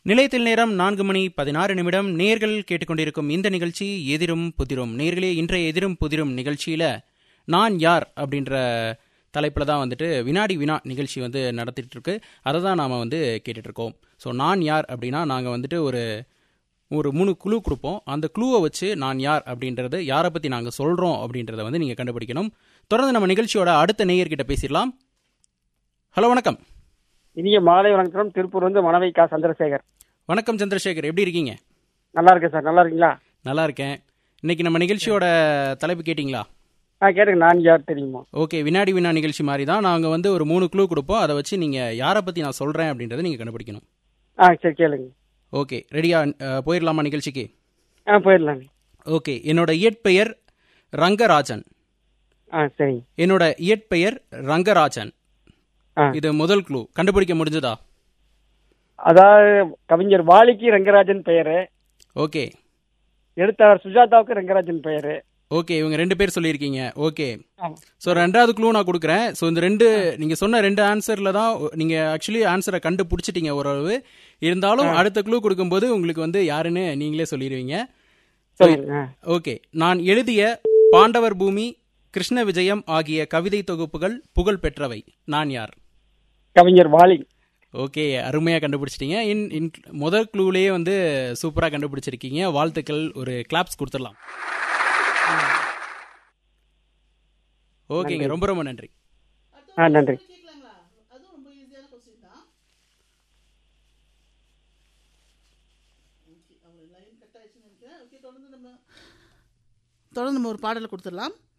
நிலையத்தில் நேரம் நான்கு மணி பதினாறு நிமிடம் நேர்கள் கேட்டுக்கொண்டிருக்கும் இந்த நிகழ்ச்சி எதிரும் புதிரும் நேர்களே இன்றைய எதிரும் புதிரும் நிகழ்ச்சியில நான் யார் அப்படின்ற தலைப்பில் தான் வந்துட்டு வினாடி வினா நிகழ்ச்சி வந்து நடத்திட்டு இருக்கு அதை தான் நாம் வந்து கேட்டுட்டு இருக்கோம் ஸோ நான் யார் அப்படின்னா நாங்கள் வந்துட்டு ஒரு ஒரு மூணு குழு கொடுப்போம் அந்த குழுவை வச்சு நான் யார் அப்படின்றது யாரை பற்றி நாங்கள் சொல்கிறோம் அப்படின்றத வந்து நீங்கள் கண்டுபிடிக்கணும் தொடர்ந்து நம்ம நிகழ்ச்சியோட அடுத்த நேயர்கிட்ட பேசிடலாம் ஹலோ வணக்கம் இனிய மாலை வணக்கம் திருப்பூர் வந்து மணவை கா சந்திரசேகர் வணக்கம் சந்திரசேகர் எப்படி இருக்கீங்க நல்லா இருக்கேன் சார் நல்லா இருக்கீங்களா நல்லா இருக்கேன் இன்னைக்கு நம்ம நிகழ்ச்சியோட தலைப்பு கேட்டிங்களா ஆ கேட்டுங்க நான் யார் தெரியுமா ஓகே வினாடி வினா நிகழ்ச்சி மாதிரி தான் நாங்கள் வந்து ஒரு மூணு க்ளூ கொடுப்போம் அதை வச்சு நீங்கள் யாரை பற்றி நான் சொல்கிறேன் அப்படின்றத நீங்கள் கண்டுபிடிக்கணும் ஆ சரி கேளுங்க ஓகே ரெடியா போயிடலாமா நிகழ்ச்சிக்கு ஆ போயிடலாங்க ஓகே என்னோட இயற்பெயர் ரங்கராஜன் ஆ சரிங்க என்னோட இயற்பெயர் ரங்கராஜன் ஆ இது முதல் க்ளூ கண்டுபிடிக்க முடிஞ்சதா அதாவது கவிஞர் வாலிக்கு ரங்கராஜன் பெயரு ஓகே எழுத்தாளர் சுஜாதாவுக்கு ரங்கராஜன் பெயரு ஓகே இவங்க ரெண்டு பேர் சொல்லியிருக்கீங்க ஓகே ஆமா. ஸோ ரெண்டாவது க்ளூ நான் கொடுக்குறேன் ஸோ இந்த ரெண்டு நீங்கள் சொன்ன ரெண்டு ஆன்சரில் தான் நீங்கள் ஆக்சுவலி ஆன்சரை கண்டுபிடிச்சிட்டீங்க ஓரளவு இருந்தாலும் அடுத்த க்ளூ கொடுக்கும்போது உங்களுக்கு வந்து யாருன்னு நீங்களே சொல்லிடுவீங்க சொல்லுங்க ஆ. ஓகே நான் எழுதிய பாண்டவர் பூமி கிருஷ்ண விஜயம் ஆகிய கவிதை தொகுப்புகள் புகழ் பெற்றவை நான் யார் கவிஞர் வாலி ஓகே அருமையாக கண்டுபிடிச்சிட்டீங்க இன் இன் முதல் க்ளூலேயே வந்து சூப்பராக கண்டுபிடிச்சிருக்கீங்க வாழ்த்துக்கள் ஒரு கிளாப்ஸ் கொடுத்துடலாம் ஓகேங்க ரொம்ப ரொம்ப நன்றி ஆ நன்றி கேட்கலாங்களா அதுவும் ரொம்ப ஈஸியான கொஸ்டின் தான் ஓகே அவர் லைன் கட் ஆயிடுச்சுன்னு நினைக்கிறேன் ஓகே தொடர்ந்து நம்ம தொடர்ந்து நம்ம ஒரு பாடலை கொடுத்துடலாம்